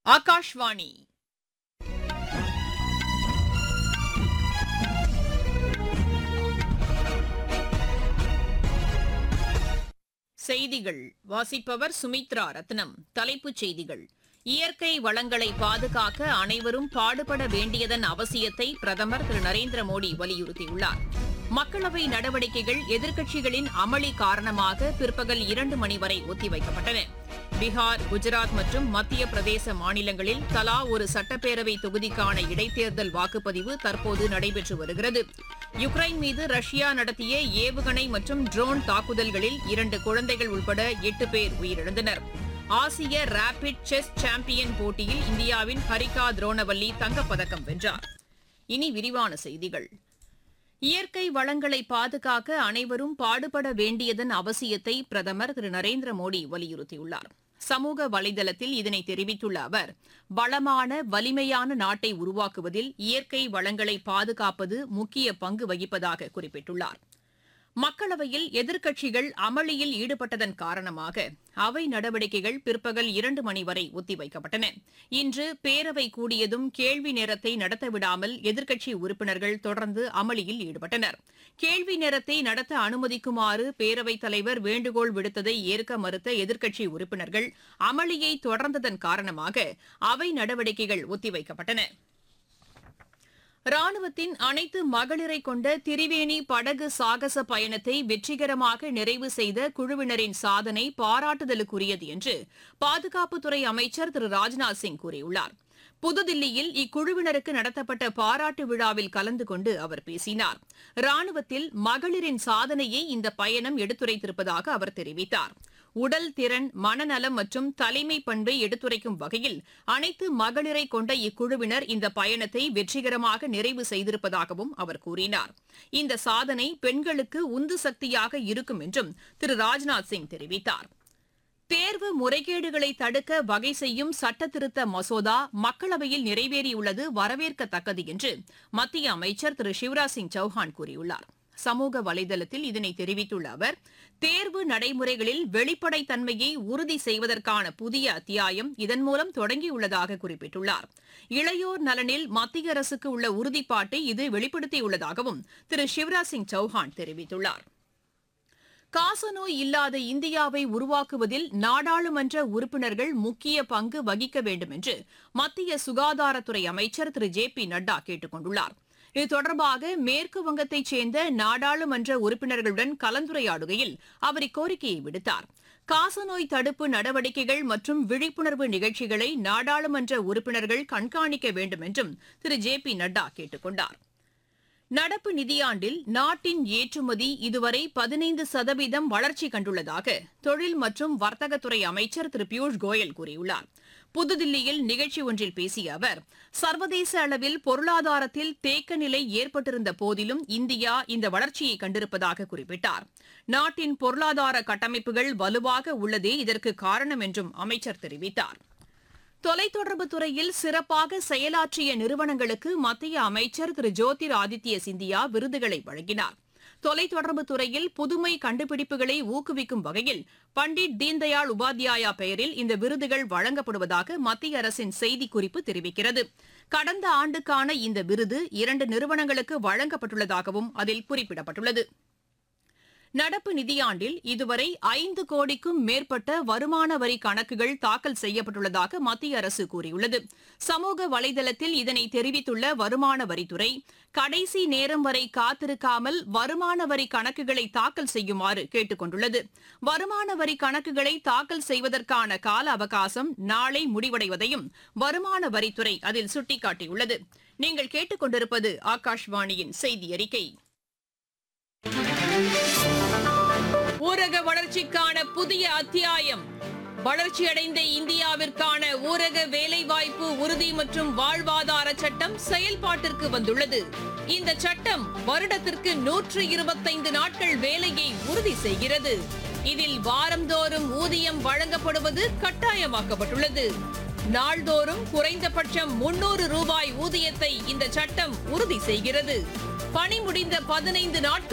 ஆகாஷ்வாணி செய்திகள் வாசிப்பவர் சுமித்ரா ரத்னம் தலைப்புச் செய்திகள் இயற்கை வளங்களை பாதுகாக்க அனைவரும் பாடுபட வேண்டியதன் அவசியத்தை பிரதமர் திரு நரேந்திர மோடி வலியுறுத்தியுள்ளார் மக்களவை நடவடிக்கைகள் எதிர்க்கட்சிகளின் அமளி காரணமாக பிற்பகல் இரண்டு மணி வரை ஒத்திவைக்கப்பட்டன பீகார் குஜராத் மற்றும் மத்திய பிரதேச மாநிலங்களில் தலா ஒரு சட்டப்பேரவை தொகுதிக்கான இடைத்தேர்தல் வாக்குப்பதிவு தற்போது நடைபெற்று வருகிறது யுக்ரைன் மீது ரஷ்யா நடத்திய ஏவுகணை மற்றும் ட்ரோன் தாக்குதல்களில் இரண்டு குழந்தைகள் உட்பட எட்டு பேர் உயிரிழந்தனர் ஆசிய ரேபிட் செஸ் சாம்பியன் போட்டியில் இந்தியாவின் ஹரிகா துரோணவல்லி தங்கப்பதக்கம் வென்றார் இனி விரிவான செய்திகள் இயற்கை வளங்களை பாதுகாக்க அனைவரும் பாடுபட வேண்டியதன் அவசியத்தை பிரதமர் திரு நரேந்திர மோடி வலியுறுத்தியுள்ளார் சமூக வலைதளத்தில் இதனை தெரிவித்துள்ள அவர் வளமான வலிமையான நாட்டை உருவாக்குவதில் இயற்கை வளங்களை பாதுகாப்பது முக்கிய பங்கு வகிப்பதாக குறிப்பிட்டுள்ளார் மக்களவையில் எதிர்க்கட்சிகள் அமளியில் ஈடுபட்டதன் காரணமாக அவை நடவடிக்கைகள் பிற்பகல் இரண்டு மணி வரை ஒத்திவைக்கப்பட்டன இன்று பேரவை கூடியதும் கேள்வி நேரத்தை நடத்தவிடாமல் எதிர்க்கட்சி உறுப்பினர்கள் தொடர்ந்து அமளியில் ஈடுபட்டனர் கேள்வி நேரத்தை நடத்த அனுமதிக்குமாறு பேரவைத் தலைவர் வேண்டுகோள் விடுத்ததை ஏற்க மறுத்த எதிர்க்கட்சி உறுப்பினர்கள் அமளியை தொடர்ந்ததன் காரணமாக அவை நடவடிக்கைகள் ஒத்திவைக்கப்பட்டன ராணுவத்தின் அனைத்து மகளிரை கொண்ட திரிவேணி படகு சாகச பயணத்தை வெற்றிகரமாக நிறைவு செய்த குழுவினரின் சாதனை பாராட்டுதலுக்குரியது என்று பாதுகாப்புத்துறை அமைச்சர் திரு ராஜ்நாத் சிங் கூறியுள்ளார் புதுதில்லியில் இக்குழுவினருக்கு நடத்தப்பட்ட பாராட்டு விழாவில் கலந்து கொண்டு அவர் பேசினார் ராணுவத்தில் மகளிரின் சாதனையை இந்த பயணம் எடுத்துரைத்திருப்பதாக அவர் தெரிவித்தார் உடல் திறன் மனநலம் மற்றும் தலைமை பண்பை எடுத்துரைக்கும் வகையில் அனைத்து மகளிரை கொண்ட இக்குழுவினர் இந்த பயணத்தை வெற்றிகரமாக நிறைவு செய்திருப்பதாகவும் அவர் கூறினார் இந்த சாதனை பெண்களுக்கு உந்து சக்தியாக இருக்கும் என்றும் திரு ராஜ்நாத் சிங் தெரிவித்தார் தேர்வு முறைகேடுகளை தடுக்க வகை செய்யும் சட்டத்திருத்த மசோதா மக்களவையில் நிறைவேறியுள்ளது வரவேற்கத்தக்கது என்று மத்திய அமைச்சர் திரு சிவராஜ் சிங் சௌஹான் கூறியுள்ளார் சமூக வலைதளத்தில் இதனை தெரிவித்துள்ள அவர் தேர்வு நடைமுறைகளில் வெளிப்படைத்தன்மையை உறுதி செய்வதற்கான புதிய அத்தியாயம் இதன் மூலம் தொடங்கியுள்ளதாக குறிப்பிட்டுள்ளார் இளையோர் நலனில் மத்திய அரசுக்கு உள்ள உறுதிப்பாட்டை இது வெளிப்படுத்தியுள்ளதாகவும் திரு சிவராஜ் சிங் சௌஹான் தெரிவித்துள்ளார் காசநோய் இல்லாத இந்தியாவை உருவாக்குவதில் நாடாளுமன்ற உறுப்பினர்கள் முக்கிய பங்கு வகிக்க வேண்டும் என்று மத்திய சுகாதாரத்துறை அமைச்சர் திரு ஜே பி நட்டா கேட்டுக் கொண்டுள்ளார் இது தொடர்பாக மேற்கு வங்கத்தைச் சேர்ந்த நாடாளுமன்ற உறுப்பினர்களுடன் கலந்துரையாடுகையில் அவர் இக்கோரிக்கையை விடுத்தார் காசநோய் தடுப்பு நடவடிக்கைகள் மற்றும் விழிப்புணர்வு நிகழ்ச்சிகளை நாடாளுமன்ற உறுப்பினர்கள் கண்காணிக்க வேண்டும் என்றும் திரு ஜே பி நட்டா கேட்டுக் கொண்டார் நடப்பு நிதியாண்டில் நாட்டின் ஏற்றுமதி இதுவரை பதினைந்து சதவீதம் வளர்ச்சி கண்டுள்ளதாக தொழில் மற்றும் வர்த்தகத்துறை அமைச்சர் திரு பியூஷ் கோயல் கூறியுள்ளார் புதுதில்லியில் நிகழ்ச்சி ஒன்றில் பேசிய அவர் சர்வதேச அளவில் பொருளாதாரத்தில் தேக்க நிலை ஏற்பட்டிருந்த போதிலும் இந்தியா இந்த வளர்ச்சியை கண்டிருப்பதாக குறிப்பிட்டார் நாட்டின் பொருளாதார கட்டமைப்புகள் வலுவாக உள்ளதே இதற்கு காரணம் என்றும் அமைச்சர் தெரிவித்தார் தொலைத்தொடர்பு துறையில் சிறப்பாக செயலாற்றிய நிறுவனங்களுக்கு மத்திய அமைச்சர் திரு ஜோதிர் ஆதித்ய சிந்தியா விருதுகளை வழங்கினார் தொலைத்தொடர்பு துறையில் புதுமை கண்டுபிடிப்புகளை ஊக்குவிக்கும் வகையில் பண்டிட் தீன்தயாள் உபாத்யாயா பெயரில் இந்த விருதுகள் வழங்கப்படுவதாக மத்திய அரசின் செய்திக்குறிப்பு தெரிவிக்கிறது கடந்த ஆண்டுக்கான இந்த விருது இரண்டு நிறுவனங்களுக்கு வழங்கப்பட்டுள்ளதாகவும் அதில் குறிப்பிடப்பட்டுள்ளது நடப்பு நிதியாண்டில் இதுவரை ஐந்து கோடிக்கும் மேற்பட்ட வருமான வரி கணக்குகள் தாக்கல் செய்யப்பட்டுள்ளதாக மத்திய அரசு கூறியுள்ளது சமூக வலைதளத்தில் இதனை தெரிவித்துள்ள வருமான வரித்துறை கடைசி நேரம் வரை காத்திருக்காமல் வருமான வரி கணக்குகளை தாக்கல் செய்யுமாறு கேட்டுக் கொண்டுள்ளது வருமான வரி கணக்குகளை தாக்கல் செய்வதற்கான கால அவகாசம் நாளை முடிவடைவதையும் வருமான வரித்துறை அதில் சுட்டிக்காட்டியுள்ளது நீங்கள் கேட்டுக்கொண்டிருப்பது ஆகாஷ்வாணியின் செய்தி அறிக்கை ஊரக வளர்ச்சிக்கான புதிய அத்தியாயம் வளர்ச்சியடைந்த இந்தியாவிற்கான ஊரக வேலைவாய்ப்பு உறுதி மற்றும் வாழ்வாதார சட்டம் செயல்பாட்டிற்கு வந்துள்ளது இந்த சட்டம் வருடத்திற்கு நூற்று இருபத்தைந்து நாட்கள் வேலையை உறுதி செய்கிறது இதில் வாரந்தோறும் ஊதியம் வழங்கப்படுவது கட்டாயமாக்கப்பட்டுள்ளது நாள்தோறும் குறைந்தபட்சம் முன்னூறு ரூபாய் ஊதியத்தை இந்த சட்டம் உறுதி செய்கிறது பணி முடிந்த பதினைந்து நாட்கள்